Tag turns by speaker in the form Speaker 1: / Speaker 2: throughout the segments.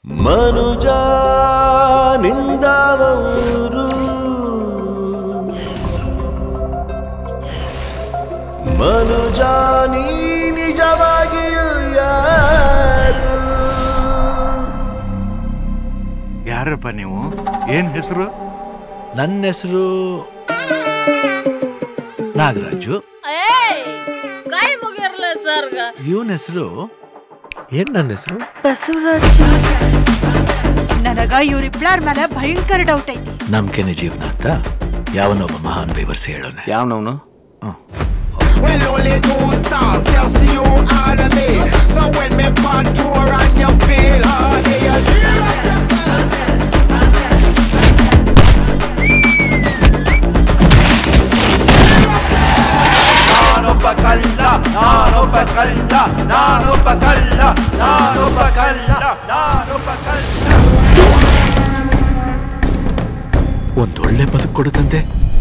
Speaker 1: ಮನುಜ ನಿಂದವರು ಮನುಜ ನೀ ನಿಜವಾಗಿಯೂ ಯಾರು
Speaker 2: ಯಾರಪ್ಪ ನೀವು ಏನ್ ಹೆಸರು
Speaker 3: ನನ್ನ ಹೆಸರು ನಾಗರಾಜು
Speaker 4: ಏಯ್ ಕೈ ಮುಗಿರ್ಲ ಸರ್ಗ
Speaker 3: ಇವನ ಹೆಸರು ಏನ್ ನನ್ನ ಹೆಸರು
Speaker 5: ನನಗ ಇವ್ರಿಬ್ಳಾರ ಮೇಲೆ ಭಯಂಕರ ಡೌಟ್ ಐತಿ
Speaker 3: ನಂಬಿಕೆನೆ ಜೀವನ ಅಂತ ಯಾವನೊಬ್ಬ ಮಹಾನ್ ಬೇವರ್ಸಿ ಹೇಳೋಣ
Speaker 6: ಯಾವನವನು
Speaker 7: Well, only two stars, just you and me. So when me bad tour and you feel hard, you feel like yourself.
Speaker 6: ನಾನೊಬ್ಬ ಕಳ್ಳ ನಾನೊಬ್ಬ ಕಳ್ಳ ನಾನೊಬ್ಬ ಕಳ್ಳ ನಾನೊಬ್ಬ ಕಳ್ಳ ನಾನೊಬ್ಬ ಕಳ್ಳ
Speaker 3: ಒಂದೊಳ್ಳೆ ಬದುಕು ಕೊಡುತ್ತಂತೆ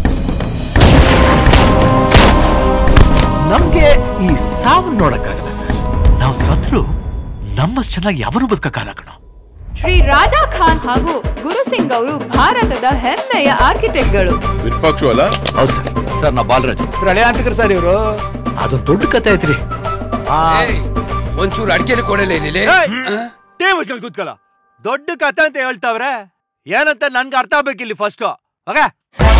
Speaker 3: ನಮ್ಗೆ ಈ ಸಾವು ನೋಡಕ್ಕಾಗಲ್ಲ ಸರ್ ನಾವು ಸತ್ರು ನಮ್ಮಷ್ಟು ಚೆನ್ನಾಗಿ ಯಾವನು ಬದುಕಕ್ಕಾಗಲ್ಲ ಕಣೋ
Speaker 8: ಶ್ರೀ ರಾಜಾ ಖಾನ್ ಹಾಗೂ ಗುರು ಸಿಂಗ್ ಅವರು ಭಾರತದ ಹೆಮ್ಮೆಯ ಆರ್ಕಿಟೆಕ್ಟ್ಗಳು
Speaker 9: ವಿರೂಪಾಕ್ಷು ಅಲ್ಲ
Speaker 3: ಹೌದು ಸರ್
Speaker 6: ಸರ್ ನಾ ಬಾಲರಾಜ್ ಪ್ರಳಯಾಂತಕರು ಸರ್ ಇವರು
Speaker 3: ಅದೊಂದು ದೊಡ್ಡ ಕತೆ ಐತ್ರಿ
Speaker 6: ಒಂಚೂರು ಅಡಿಕೆಲಿ ಕೊಡಲೇ ಇಲ್ಲಿ
Speaker 10: ಟೇ ಮುಚ್ಕೊಂಡು ಕೂತ್ಕಲ್ಲ ದೊಡ್ಡ ಕತೆ ಅಂತ ಹೇಳ್ತಾವ್ರೆ ಏನಂತ ನನ್ಗೆ ಅರ್ಥ ಆಗ್ಬೇಕಿಲ್ಲಿ ಫಸ್ಟ್ ಓಕೆ